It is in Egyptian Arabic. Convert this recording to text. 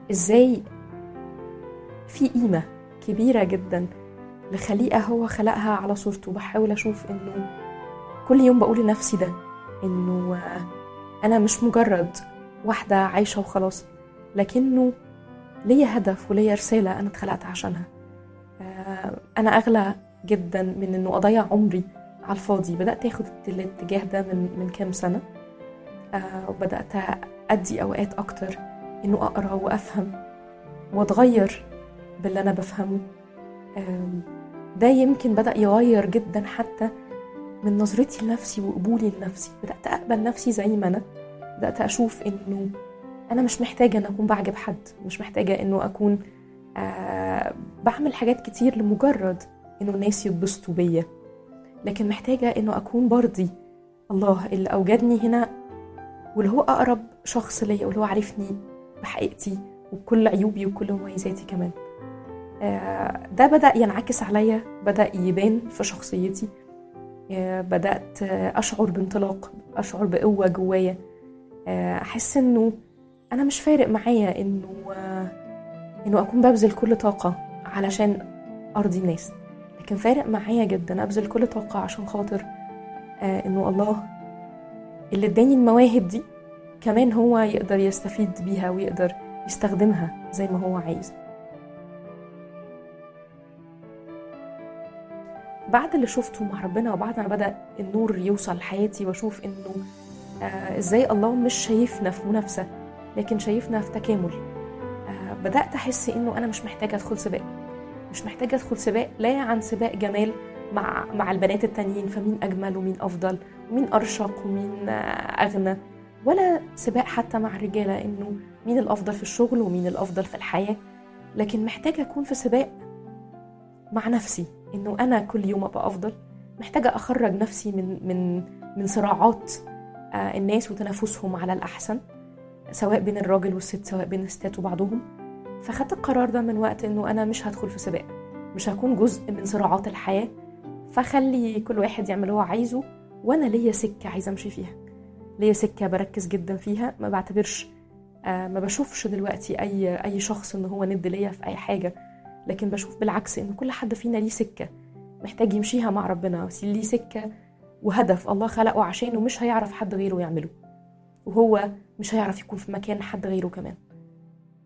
ازاي في قيمة كبيرة جدا لخليقة هو خلقها على صورته بحاول أشوف إنه كل يوم بقول لنفسي ده إنه أنا مش مجرد واحدة عايشة وخلاص لكنه ليا هدف وليا رسالة أنا اتخلقت عشانها أنا أغلى جدا من إنه أضيع عمري على الفاضي بدأت أخد الاتجاه ده من من كام سنة وبدأت أدي أوقات أكتر إنه أقرأ وأفهم وأتغير باللي أنا بفهمه ده يمكن بدأ يغير جدا حتى من نظرتي لنفسي وقبولي لنفسي بدأت أقبل نفسي زي ما أنا بدأت أشوف إنه أنا مش محتاجة أن أكون بعجب حد مش محتاجة إنه أكون آه بعمل حاجات كتير لمجرد إنه الناس يتبسطوا بيا لكن محتاجة إنه أكون برضي الله اللي أوجدني هنا واللي هو أقرب شخص ليا واللي هو عارفني بحقيقتي وبكل عيوبي وكل مميزاتي كمان آه ده بدأ ينعكس عليا بدأ يبان في شخصيتي آه بدأت أشعر بانطلاق أشعر بقوة جوايا أحس إنه أنا مش فارق معايا إنه إنه أكون ببذل كل طاقة علشان أرضي الناس لكن فارق معايا جدا أبذل كل طاقة عشان خاطر إنه الله اللي اداني المواهب دي كمان هو يقدر يستفيد بيها ويقدر يستخدمها زي ما هو عايز بعد اللي شفته مع ربنا وبعد ما بدأ النور يوصل لحياتي واشوف انه آه ازاي الله مش شايفنا في منافسة لكن شايفنا في تكامل آه بدأت أحس إنه أنا مش محتاجة أدخل سباق مش محتاجة أدخل سباق لا عن سباق جمال مع مع البنات التانيين فمين أجمل ومين أفضل ومين أرشق ومين آه أغنى ولا سباق حتى مع الرجالة إنه مين الأفضل في الشغل ومين الأفضل في الحياة لكن محتاجة أكون في سباق مع نفسي إنه أنا كل يوم أبقى أفضل محتاجة أخرج نفسي من من من صراعات الناس وتنافسهم على الأحسن سواء بين الراجل والست سواء بين الستات وبعضهم فخدت القرار ده من وقت انه انا مش هدخل في سباق مش هكون جزء من صراعات الحياه فخلي كل واحد يعمل اللي هو عايزه وانا ليا سكه عايزه امشي فيها ليا سكه بركز جدا فيها ما بعتبرش آه ما بشوفش دلوقتي اي اي شخص ان هو ند ليا في اي حاجه لكن بشوف بالعكس ان كل حد فينا ليه سكه محتاج يمشيها مع ربنا ليه سكه وهدف الله خلقه عشانه مش هيعرف حد غيره يعمله وهو مش هيعرف يكون في مكان حد غيره كمان